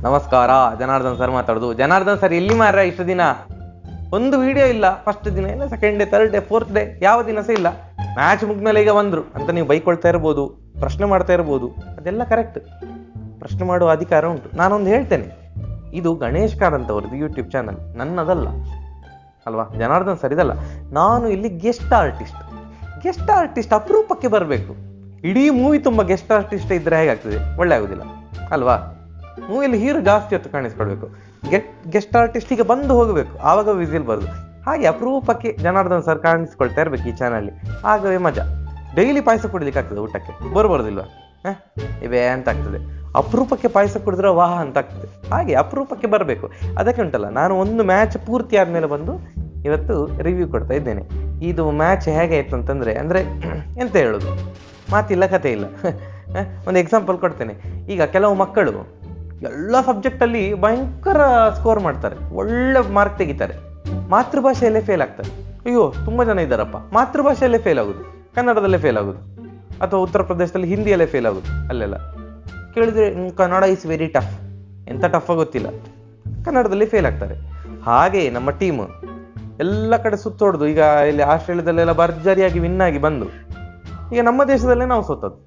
ನಮಸ್ಕಾರ ಜನಾರ್ದನ್ ಸರ್ ಮಾತಾಡೋದು ಜನಾರ್ದನ್ ಸರ್ ಎಲ್ಲಿ ಮಾರ ಇಷ್ಟು ದಿನ ಒಂದು ವಿಡಿಯೋ ಇಲ್ಲ ಫಸ್ಟ್ ದಿನ ಇಲ್ಲ second day third day fourth day ಯಾವ ದಿನ ಸಹ ಇಲ್ಲ ಮ್ಯಾಚ್ ಮುಗ್ದ್ಮೇಲೆ ಈಗ ಬಂದ್ರು ಅಂತ ನೀವು ಬೈಕೊಳ್ತಾ ಇರ್ಬೋದು ಪ್ರಶ್ನೆ ಮಾಡ್ತಾ ಇರ್ಬೋದು ಅದೆಲ್ಲ ಕರೆಕ್ಟ್ ಪ್ರಶ್ನೆ ಮಾಡುವ ಅಧಿಕಾರ ಉಂಟು ನಾನೊಂದು ಹೇಳ್ತೇನೆ ಇದು ಗಣೇಶ್ ಕಾರಂತ್ ಅವ್ರದ್ದು ಯೂಟ್ಯೂಬ್ ಚಾನಲ್ ನನ್ನದಲ್ಲ ಅಲ್ವಾ ಜನಾರ್ದನ್ ಸರ್ ಇದಲ್ಲ ನಾನು ಇಲ್ಲಿ ಗೆಸ್ಟ್ ಆರ್ಟಿಸ್ಟ್ ಗೆಸ್ಟ್ ಆರ್ಟಿಸ್ಟ್ ಅಪರೂಪಕ್ಕೆ ಬರಬೇಕು ಇಡೀ ಮೂವಿ ತುಂಬ ಗೆಸ್ಟ್ ಆರ್ಟಿಸ್ಟ್ ಇದ್ರೆ ಹೇಗಾಗ್ತದೆ ಒಳ್ಳೆ ಆಗುದಿಲ್ಲ ಅಲ್ವಾ ಮೂವಿಯಲ್ಲಿ ಹೀರೋ ಜಾಸ್ತಿ ಹೊತ್ತು ಕಾಣಿಸ್ಕೊಳ್ಬೇಕು ಗೆಟ್ ಗೆಸ್ಟ್ ಆರ್ಟಿಸ್ಟ್ ಈಗ ಬಂದು ಹೋಗಬೇಕು ಆವಾಗ ವಿಸಿಲ್ ಬರೋದು ಹಾಗೆ ಅಪರೂಪಕ್ಕೆ ಜನಾರ್ದನ್ ಸರ್ ಕಾಣಿಸ್ಕೊಳ್ತಾ ಇರ್ಬೇಕು ಈ ಚಾನಲ್ಲಿ ಆಗವೇ ಮಜಾ ಡೈಲಿ ಪಾಯಸ ಕುಡಿಲಿಕ್ಕೆ ಆಗ್ತದೆ ಊಟಕ್ಕೆ ಬರ್ಬಾರ್ದಿಲ್ವಾ ಹ? ಇವೇ ಅಂತ ಆಗ್ತದೆ ಅಪರೂಪಕ್ಕೆ ಪಾಯಸ ಕುಡಿದ್ರೆ ವಾಹ ಅಂತ ಆಗ್ತದೆ ಹಾಗೆ ಅಪರೂಪಕ್ಕೆ ಬರಬೇಕು ಅದಕ್ಕೆ ಉಂಟಲ್ಲ ನಾನು ಒಂದು ಮ್ಯಾಚ್ ಪೂರ್ತಿ ಆದ್ಮೇಲೆ ಬಂದು ಇವತ್ತು ರಿವ್ಯೂ ಕೊಡ್ತಾ ಇದ್ದೇನೆ ಇದು ಮ್ಯಾಚ್ ಹೇಗೆ ಆಯ್ತು ಅಂತಂದ್ರೆ ಅಂದ್ರೆ ಎಂತ ಹೇಳೋದು ಮಾತಿಲ್ಲ ಕತೆ ಇಲ್ಲ ಹ? ಒಂದು ಎಕ್ಸಾಂಪಲ್ ಕೊಡ್ತೇನೆ ಈಗ ಕೆಲವು ಮಕ್ಕಳು ಎಲ್ಲ ಸಬ್ಜೆಕ್ಟಲ್ಲಿ ಭಯಂಕರ ಸ್ಕೋರ್ ಮಾಡ್ತಾರೆ ಒಳ್ಳೆ ಮಾರ್ಕ್ ತೆಗಿತಾರೆ ಮಾತೃಭಾಷೆಯಲ್ಲೇ ಫೇಲ್ ಆಗ್ತಾರೆ ಅಯ್ಯೋ ತುಂಬ ಜನ ಇದ್ದಾರಪ್ಪ ಮಾತೃಭಾಷೆಯಲ್ಲೇ ಫೇಲ್ ಆಗೋದು ಕನ್ನಡದಲ್ಲೇ ಫೇಲ್ ಆಗೋದು ಅಥವಾ ಉತ್ತರ ಪ್ರದೇಶದಲ್ಲಿ ಹಿಂದಿಯಲ್ಲೇ ಫೇಲ್ ಆಗೋದು ಅಲ್ಲೆಲ್ಲ ಕೇಳಿದ್ರೆ "hmm, Kannada is very tough ಎಂತ ಟಫ್ ಗೊತ್ತಿಲ್ಲ ಕನ್ನಡದಲ್ಲಿ ಫೇಲ್ ಆಗ್ತಾರೆ ಹಾಗೆ ನಮ್ಮ ಟೀಮ್ ಎಲ್ಲ ಕಡೆ ಸುತ್ತೋಡ್ದು ಈಗ ಇಲ್ಲಿ ಆಸ್ಟ್ರೇಲಿಯಾದಲ್ಲೆಲ್ಲ ಭರ್ಜರಿಯಾಗಿ ವಿನ್ ಆಗಿ ಬಂದು ಈಗ ನಮ್ಮ ದೇಶದಲ್ಲೇ ನಾವು ಸೋತದ್ದು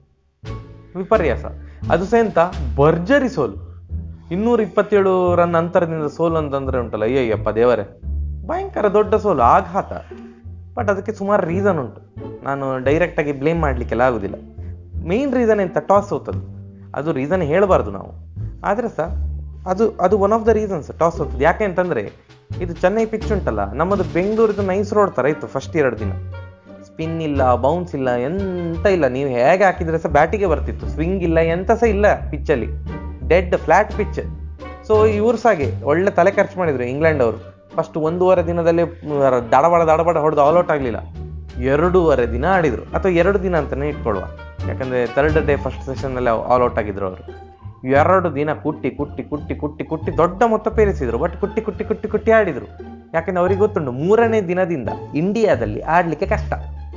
ವಿಪರ್ಯಾಸ ಅದು ಸಹ ಎಂತ ಭರ್ಜರಿ ಸೋಲು ಇನ್ನೂರ ಇಪ್ಪತ್ತೇಳು ರನ್ ಅಂತರದಿಂದ ಸೋಲು ಅಂತಂದ್ರೆ ಉಂಟಲ್ಲ ಅಯ್ಯಯ್ಯಪ್ಪ ದೇವರೇ ಭಯಂಕರ ದೊಡ್ಡ ಸೋಲು ಆಘಾತ ಬಟ್ ಅದಕ್ಕೆ ಸುಮಾರು ರೀಸನ್ ಉಂಟು ನಾನು ಡೈರೆಕ್ಟ್ ಆಗಿ ಬ್ಲೇಮ್ ಮಾಡ್ಲಿಕ್ಕೆಲ್ಲ ಆಗುದಿಲ್ಲ ಮೇನ್ ರೀಸನ್ ಎಂತ ಟಾಸ್ ಸೋತದ್ದು ಅದು ರೀಸನ್ ಹೇಳಬಾರ್ದು ನಾವು ಆದ್ರೆ ಸಹ ಅದು ಅದು one of the reasons toss ಸೋತದ್ದು ಯಾಕೆ ಅಂತಂದ್ರೆ ಇದು ಚೆನ್ನೈ ಪಿಚ್ ಉಂಟಲ್ಲ ನಮ್ಮದು ಬೆಂಗಳೂರಿದು ನೈಸ್ ರೋಡ್ ತರ ಇತ್ತು ಫಸ್ಟ್ ಎರಡು ದಿನ ಸ್ಪಿನ್ ಇಲ್ಲ ಬೌನ್ಸ್ ಇಲ್ಲ ಎಂತ ಇಲ್ಲ ನೀವು ಹೇಗೆ ಹಾಕಿದ್ರೆ ಸಹ ಬ್ಯಾಟಿಗೆ ಬರ್ತಿತ್ತು ಸ್ವಿಂಗ್ ಇಲ್ಲ ಎಂತ ಸಹ ಇಲ್ಲ ಪಿಚ್ಚಲ್ಲಿ ಡೆಡ್ ಫ್ಲಾಟ್ ಪಿಚ್ ಸೊ ಇವ್ರು ಸಾಗೆ ಒಳ್ಳೆ ತಲೆ ಖರ್ಚು ಮಾಡಿದ್ರು ಇಂಗ್ಲೆಂಡ್ ಅವರು ಫಸ್ಟ್ ಒಂದೂವರೆ ದಿನದಲ್ಲಿ ಮ್, ದಡಬಡ ದಡಬಡ ಹೊಡೆದು ಆಲ್ ಔಟ್ ಆಗಲಿಲ್ಲ ಎರಡೂವರೆ ದಿನ ಆಡಿದ್ರು ಅಥವಾ ಎರಡು ದಿನ ಅಂತಾನೆ ಇಟ್ಕೊಳ್ಳುವ ಯಾಕಂದ್ರೆ ಥರ್ಡ್ ಡೇ ಫಸ್ಟ್ ಸೆಷನ್ನಲ್ಲಿ ಆಲ್ ಔಟ್ ಆಗಿದ್ರು ಅವರು ಎರಡು ದಿನ ಕುಟ್ಟಿ ಕುಟ್ಟಿ ಕುಟ್ಟಿ ಕುಟ್ಟಿ ಕುಟ್ಟಿ ದೊಡ್ಡ ಮೊತ್ತ ಪೇರಿಸಿದ್ರು ಬಟ್ ಕುಟ್ಟಿ ಕುಟ್ಟಿ ಕುಟ್ಟಿ ಕುಟ್ಟಿ ಆಡಿದ್ರು ಯಾಕಂದ್ರೆ ಅವ್ರಿಗೆ ಗೊತ್ತುಂಟು ಮೂರನೇ ದಿನದಿಂದ ಇಂಡಿಯಾದಲ್ಲಿ ಆಡ್ಲಿಕ್ಕೆ ಕಷ್ಟ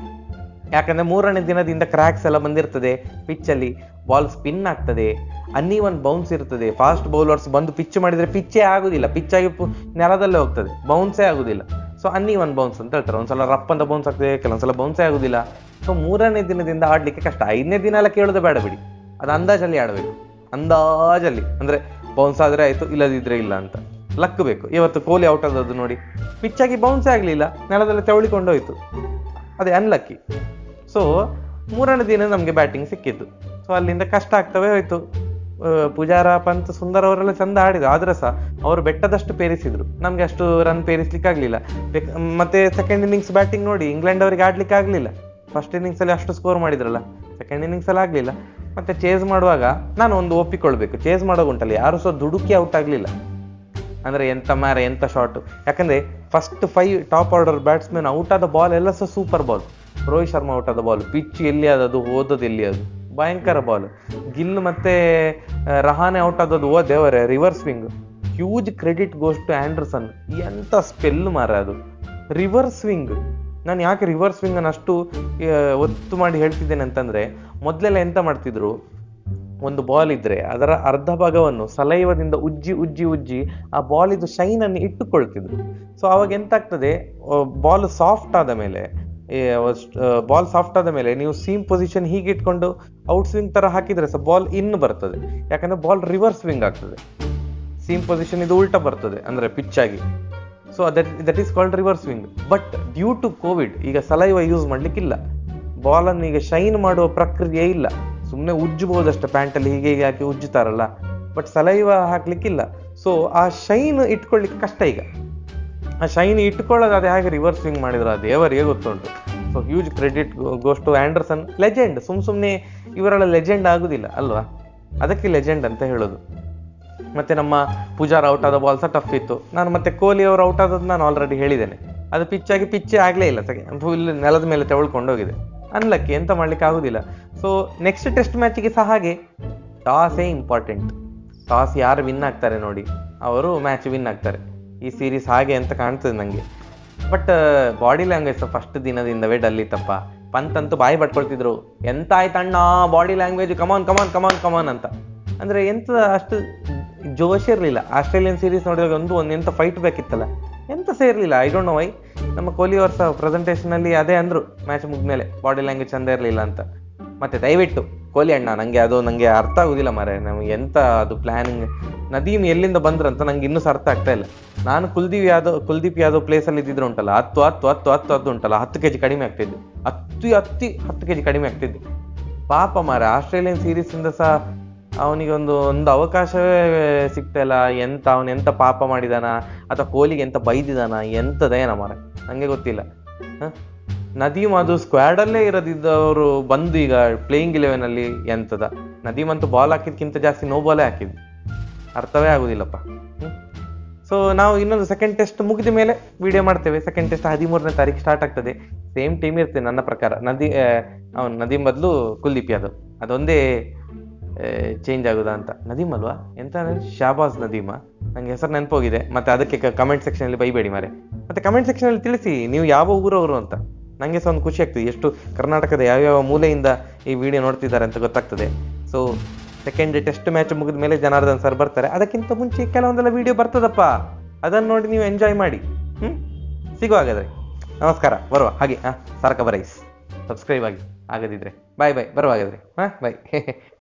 ಯಾಕಂದ್ರೆ ಮೂರನೇ ದಿನದಿಂದ ಕ್ರ್ಯಾಕ್ಸ್ ಎಲ್ಲ ಬಂದಿರ್ತದೆ ಪಿಚ್ಚಲ್ಲಿ ಬಾಲ್ ಸ್ಪಿನ್ ಆಗ್ತದೆ ಅನ್ನೀವನ್ ಬೌನ್ಸ್ ಇರ್ತದೆ ಫಾಸ್ಟ್ ಬೌಲರ್ಸ್ ಬಂದು ಪಿಚ್ ಮಾಡಿದ್ರೆ ಪಿಚ್ಚೇ ಆಗುದಿಲ್ಲ ಪಿಚ್ ಆಗಿ ಪು- ನೆಲದಲ್ಲೇ ಹೋಗ್ತದೆ ಬೌನ್ಸೇ ಆಗುದಿಲ್ಲ ಸೊ ಅನ್ನೀವನ್ ಬೌನ್ಸ್ ಅಂತ ಹೇಳ್ತಾರೆ ಒಂದ್ಸಲ ರಪ್ ಅಂತ ಬೌನ್ಸ್ ಆಗ್ತದೆ ಕೆಲವೊಂದ್ಸಲ ಬೌನ್ಸೇ ಆಗುದಿಲ್ಲ ಸೊ ಮೂರನೇ ದಿನದಿಂದ ಆಡ್ಲಿಕ್ಕೆ ಕಷ್ಟ ಐದನೇ ದಿನ ಎಲ್ಲ ಕೇಳೋದು ಬೇಡ ಬಿಡಿ ಅದು ಅಂದಾಜಲ್ಲಿ ಆಡಬೇಕು ಅಂದಾಜಲ್ಲಿ ಅಂದ್ರೆ ಬೌನ್ಸ್ ಆದ್ರೆ ಆಯ್ತು ಇಲ್ಲದಿದ್ರೆ ಇಲ್ಲ ಅಂತ ಲಕ್ ಬೇಕು ಇವತ್ತು ಕೊಹ್ಲಿ ಔಟ್ ಆದದ್ದು ನೋಡಿ ಪಿಚ್ ಆಗಿ ಬೌನ್ಸೇ ಆಗ್ಲಿಲ್ಲ ನೆಲದಲ್ಲಿ ತೆವಳಿಕೊಂಡೋಯ್ತು ಅದೇ ಅನ್ಲಕ್ಕಿ ಸೊ ಮೂರನೇ ದಿನ ನಮಗೆ ಬ್ಯಾಟಿಂಗ್ ಸಿಕ್ಕಿದ್ದು ಸೊ ಅಲ್ಲಿಂದ ಕಷ್ಟ ಆಗ್ತವೆ ಹೋಯ್ತು ಆ, ಪೂಜಾರ ಪಂತ್ ಸುಂದರ್ ಅವರೆಲ್ಲ ಚಂದ ಆಡಿದ್ರು ಆದ್ರೆ ಸಹ ಅವರು ಬೆಟ್ಟದಷ್ಟು ಪೇರಿಸಿದ್ರು ನಮ್ಗೆ ಅಷ್ಟು ರನ್ ಪೇರಿಸ್ಲಿಕ್ಕೆ ಆಗ್ಲಿಲ್ಲ ಬೇಕ್- ಮತ್ತೆ ಸೆಕೆಂಡ್ ಇನ್ನಿಂಗ್ಸ್ ಬ್ಯಾಟಿಂಗ್ ನೋಡಿ ಇಂಗ್ಲೆಂಡ್ ಅವರಿಗೆ ಆಡ್ಲಿಕ್ಕೆ ಆಗ್ಲಿಲ್ಲ ಫಸ್ಟ್ ಇನ್ನಿಂಗ್ಸ್ ಅಲ್ಲಿ ಅಷ್ಟು ಸ್ಕೋರ್ ಮಾಡಿದ್ರಲ್ಲ ಸೆಕೆಂಡ್ ಇನ್ನಿಂಗ್ಸ್ ಅಲ್ಲಿ ಆಗ್ಲಿಲ್ಲ ಮತ್ತೆ ಚೇಸ್ ಮಾಡುವಾಗ ನಾನು ಒಂದು ಒಪ್ಪಿಕೊಳ್ಬೇಕು ಚೇಸ್ ಮಾಡುವಾಗ ಉಂಟಲ್ಲ ಯಾರು ಸಹ ದುಡುಕಿ ಔಟ್ ಆಗ್ಲಿಲ್ಲ ಅಂದ್ರೆ ಎಂತ ಮಾರ ಎಂತ ಶಾಟ್ ಯಾಕಂದ್ರೆ first five top order batsman out ಆದ ಬಾಲ್ ಎಲ್ಲ ಸಹ super ball Rohit Sharma out ಆದ ಬಾಲ್ ಪಿಚ್ ಎಲ್ಲಿ ಆದದು ಓದೋದು ಎಲ್ಲಿ ಅದು ಭಯಂಕರ ಬಾಲ್ ಗಿಲ್ ಮತ್ತೆ ಆ, ರಹಾನೆ ಔಟ್ ಆದದ್ದು ಓ ದೇವರೇ reverse swing huge credit goes to Anderson ಎಂತ ಸ್ಪೆಲ್ ಮಾರ ಅದು ರಿವರ್ಸ್ ಸ್ವಿಂಗ್ ನಾನು ಯಾಕೆ ರಿವರ್ಸ್ ಸ್ವಿಂಗ್ ಅನ್ನು ಅಷ್ಟು ಆ, ಒತ್ತು ಮಾಡಿ ಹೇಳ್ತಿದ್ದೇನೆ ಅಂತಂದ್ರೆ ಮೊದಲೆಲ್ಲ ಎಂತ ಮಾಡ್ತಿದ್ರು ಒಂದು ಬಾಲ್ ಇದ್ರೆ ಅದರ ಅರ್ಧ ಭಾಗವನ್ನು ಸಲೈವದಿಂದ ಉಜ್ಜಿ ಉಜ್ಜಿ ಉಜ್ಜಿ ಆ ಬಾಲ್ ಇದು ಶೈನ್ ಅನ್ನು ಇಟ್ಟುಕೊಳ್ತಿದ್ರು ಸೊ ಅವಾಗ ಎಂತ ಆಗ್ತದೆ ಬಾಲ್ ಸಾಫ್ಟ್ ಆದ ಮೇಲೆ ಬಾಲ್ ಸಾಫ್ಟ್ ಆದ ಮೇಲೆ ನೀವು ಸೀಮ್ ಪೊಸಿಷನ್ ಹೀಗೆ ಇಟ್ಕೊಂಡು ಔಟ್ ಸ್ವಿಂಗ್ ತರ ಹಾಕಿದ್ರೆ ಸಹ ಬಾಲ್ ಇನ್ ಬರ್ತದೆ ಯಾಕಂದ್ರೆ ಬಾಲ್ ರಿವರ್ಸ್ ಸ್ವಿಂಗ್ ಆಗ್ತದೆ ಸೀಮ್ ಪೊಸಿಷನ್ ಇದು ಉಲ್ಟಾ ಬರ್ತದೆ ಅಂದ್ರೆ ಪಿಚ್ ಆಗಿ so that that is called reverse swing but due to Covid ಈಗ ಸಲೈವ ಯೂಸ್ ಮಾಡ್ಲಿಕ್ಕಿಲ್ಲ ಬಾಲ್ ಅನ್ನು ಈಗ ಶೈನ್ ಮಾಡುವ ಪ್ರಕ್ರಿಯೆ ಇಲ್ಲ ಸುಮ್ಮನೆ ಉಜ್ಜಬಹುದಷ್ಟೇ ಪ್ಯಾಂಟಲ್ಲಿ ಹೀಗೆ ಹೀಗೆ ಹಾಕಿ ಉಜ್ಜುತ್ತಾರಲ್ಲ ಬಟ್ ಸಲೈವ ಹಾಕ್ಲಿಕ್ಕಿಲ್ಲ ಸೊ ಆ ಶೈನ್ ಇಟ್ಕೊಳ್ಳಿಕ್ಕೆ ಕಷ್ಟ ಈಗ ಆ ಶೈನ್ ಇಟ್ಕೊಳ್ಳೋದು ಅದೇ ಹಾಗೆ ರಿವರ್ಸ್ ಸ್ವಿಂಗ್ ಮಾಡಿದ್ರು ಆ ದೇವರಿಗೆ ಗೊತ್ತುಂಟು so huge credit goes to Anderson legend ಸುಮ್ ಸುಮ್ಮನೆ ಇವರೆಲ್ಲ ಲೆಜೆಂಡ್ ಆಗುದಿಲ್ಲ ಅಲ್ವಾ ಅದಕ್ಕೆ ಲೆಜೆಂಡ್ ಅಂತ ಹೇಳೋದು ಮತ್ತೆ ನಮ್ಮ ಪೂಜಾರ್ ಔಟ್ ಆದ ಬಾಲ್ ಸಹ ಟಫ್ ಇತ್ತು ನಾನು ಮತ್ತೆ ಕೊಹ್ಲಿ ಅವರು ಔಟ್ ಆದದ್ದು ನಾನು ಆಲ್ರೆಡಿ ಹೇಳಿದ್ದೇನೆ ಅದು ಪಿಚ್ ಆಗಿ ಪಿಚ್ಚೇ ಆಗಲೇ ಇಲ್ಲ ಫುಲ್ ನೆಲದ ಮೇಲೆ ತೆವಳ್ಕೊಂಡು ಹೋಗಿದೆ ಅನ್ಲಕ್ಕಿ ಎಂತ ಮಾಡ್ಲಿಕ್ಕೆ ಆಗುದಿಲ್ಲ ಸೊ ನೆಕ್ಸ್ಟ್ ಟೆಸ್ಟ್ ಮ್ಯಾಚಿಗೆ ಸಹ ಹಾಗೆ ಟಾಸೇ ಇಂಪಾರ್ಟೆಂಟ್ ಟಾಸ್ ಯಾರು ವಿನ್ ಆಗ್ತಾರೆ ನೋಡಿ ಅವರು ಮ್ಯಾಚ್ ವಿನ್ ಆಗ್ತಾರೆ ಈ ಸೀರೀಸ್ ಹಾಗೆ ಅಂತ ಕಾಣ್ತದೆ ನನಗೆ ಬಟ್ ಬಾಡಿ ಲ್ಯಾಂಗ್ವೇಜ್ ಫಸ್ಟ್ ದಿನದಿಂದವೇ ಡಲ್ ಇತ್ತಪ್ಪ ಪಂತ್ ಅಂತೂ ಬಾಯಿ ಪಡ್ಕೊಳ್ತಿದ್ರು ಎಂತ ಆಯ್ತಣ್ಣ ಬಾಡಿ ಲ್ಯಾಂಗ್ವೇಜ್ ಕಮಾನ್ ಕಮಾನ್ ಕಮಾನ್ ಕಮಾನ್ ಅಂತ ಅಂದ್ರೆ ಎಂತ ಅಷ್ಟು ಜೋಶ್ ಇರಲಿಲ್ಲ ಆಸ್ಟ್ರೇಲಿಯನ್ ಸೀರೀಸ್ ನೋಡಿದಾಗ ಒಂದು ಒಂದು ಎಂತ ಫೈಟ್ ಬೇಕಿತ್ತಲ್ಲ ಎಂತ ಸಹ ಇರಲಿಲ್ಲ ಐ ಡೋಂಟ್ ನೋ ವೈ ನಮ್ಮ ಕೊಹ್ಲಿ ಅವ್ರ ಸಹ ಪ್ರೆಸೆಂಟೇಷನಲ್ಲಿ ಅದೇ ಅಂದರು ಮ್ಯಾಚ್ ಮುಗಿದ್ಮೇಲೆ ಬಾಡಿ ಲ್ಯಾಂಗ್ವೇಜ್ ಚಂದ ಇರಲಿಲ್ಲ ಅಂತ ಮತ್ತೆ ದಯವಿಟ್ಟು ಕೊಹ್ಲಿ ಅಣ್ಣ ನನಗೆ ಅದು ನನಗೆ ಅರ್ಥ ಆಗೋದಿಲ್ಲ ಮಾರೆ ನಮಗೆ ಎಂತ ಅದು ಪ್ಲಾನಿಂಗ್ ನದೀಮ್ ಎಲ್ಲಿಂದ ಬಂದ್ರಂತ ನಂಗೆ ಇನ್ನೂ ಸಹ ಅರ್ಥ ಆಗ್ತಾ ಇಲ್ಲ ನಾನು ಕುಲ್ದೀಪ್ ಯಾದವ್ ಕುಲ್ದೀಪ್ ಯಾದವ್ ಪ್ಲೇಸಲ್ಲಿ ಇದ್ದಿದ್ರು ಉಂಟಲ್ಲ ಹತ್ತು ಹತ್ತು ಹತ್ತು ಹತ್ತು ಹತ್ತು ಉಂಟಲ್ಲ ಹತ್ತು ಕೆ ಜಿ ಕಡಿಮೆ ಆಗ್ತಿದ್ದು ಹತ್ತಿ ಹತ್ತಿ ಹತ್ತು ಕೆ ಜಿ ಕಡಿಮೆ ಆಗ್ತಿದ್ದು ಪಾಪ ಮಾರ ಆಸ್ಟ್ರೇಲಿಯನ್ ಸೀರೀಸಿಂದ ಸಹ ಅವನಿಗೆ ಒಂದು ಒಂದು ಅವಕಾಶವೇ ಸಿಗ್ತಾ ಇಲ್ಲ ಎಂತ ಅವನು ಎಂತ ಪಾಪ ಮಾಡಿದಾನ ಅಥವಾ ಕೊಹ್ಲಿಗೆ ಎಂತ ಬೈದಿದಾನ ಎಂತದೇನ ಮಾರ ನಂಗೆ ಗೊತ್ತಿಲ್ಲ ಹ? ನದೀಮ್ ಅದು ಸ್ಕ್ವಾಡಲ್ಲೇ ಇರೋದಿದ್ದವರು ಬಂದು ಈಗ ಪ್ಲೇಯಿಂಗ್ ಇಲೆವೆನ್ ಅಲ್ಲಿ ಎಂತದ ನದೀಮ್ ಅಂತೂ ಬಾಲ್ ಹಾಕಿದ್ಕಿಂತ ಜಾಸ್ತಿ ನೋ ಬಾಲೇ ಹಾಕಿದ್ದು ಅರ್ಥವೇ ಆಗುದಿಲ್ಲಪ್ಪ ಸೊ ನಾವು ಇನ್ನೊಂದು ಸೆಕೆಂಡ್ ಟೆಸ್ಟ್ ಮುಗಿದ ಮೇಲೆ ವಿಡಿಯೋ ಮಾಡ್ತೇವೆ ಸೆಕೆಂಡ್ ಟೆಸ್ಟ್ ಹದಿಮೂರನೇ ತಾರೀಕು ಸ್ಟಾರ್ಟ್ ಆಗ್ತದೆ ಸೇಮ್ ಟೀಮ್ ಇರ್ತದೆ ನನ್ನ ಪ್ರಕಾರ ನದಿ ಅವನು ನದೀಮ್ ಬದಲು ಕುಲ್ದೀಪ್ ಯಾದವ್ ಅದೊಂದೇ ಚೇಂಜ್ ಆಗುದಾ ಅಂತ ನದೀಮ್ ಅಲ್ವಾ ಎಂತ ಶಾಬಾಸ್ ನದೀಮ ನಂಗೆ ಹೆಸರು ನೆನಪೋಗಿದೆ ಮತ್ತೆ ಅದಕ್ಕೆ ಕಮೆಂಟ್ ಸೆಕ್ಷನ್ ಅಲ್ಲಿ ಬೈಬೇಡಿ ಮಾರೆ ಮತ್ತೆ ಕಮೆಂಟ್ ಸೆಕ್ಷನ್ ಅಲ್ಲಿ ತಿಳಿಸಿ ನೀವು ಯಾವ ಊರವರು ಅಂತ ನಂಗೆ ಸಹ ಒಂದು ಖುಷಿ ಆಗ್ತದೆ ಎಷ್ಟು ಕರ್ನಾಟಕದ ಯಾವ್ಯಾವ ಮೂಲೆಯಿಂದ ಈ ವಿಡಿಯೋ ನೋಡ್ತಿದ್ದಾರೆ ಅಂತ ಗೊತ್ತಾಗ್ತದೆ ಸೊ ಸೆಕೆಂಡ್ ಟೆಸ್ಟ್ ಮ್ಯಾಚ್ ಮುಗಿದ ಮೇಲೆ ಜನಾರ್ದನ್ ಸರ್ ಬರ್ತಾರೆ ಅದಕ್ಕಿಂತ ಮುಂಚೆ ಕೆಲವೊಂದೆಲ್ಲ ವಿಡಿಯೋ ಬರ್ತದಪ್ಪ ಅದನ್ನು ನೋಡಿ ನೀವು ಎಂಜಾಯ್ ಮಾಡಿ ಹ್ಮ್ ಸಿಗುವ ಹಾಗಾದ್ರೆ ನಮಸ್ಕಾರ ಬರುವ ಹಾಗೆ ಹಾಂ ಸಾರಕ ಬರೈಸ್ ಸಬ್ಸ್ಕ್ರೈಬ್ ಆಗಿ ಆಗದಿದ್ರೆ ಬಾಯ್ ಬಾಯ್ ಬರುವ ಹಾಗಾದ್ರೆ ಹಾಂ ಬಾಯ್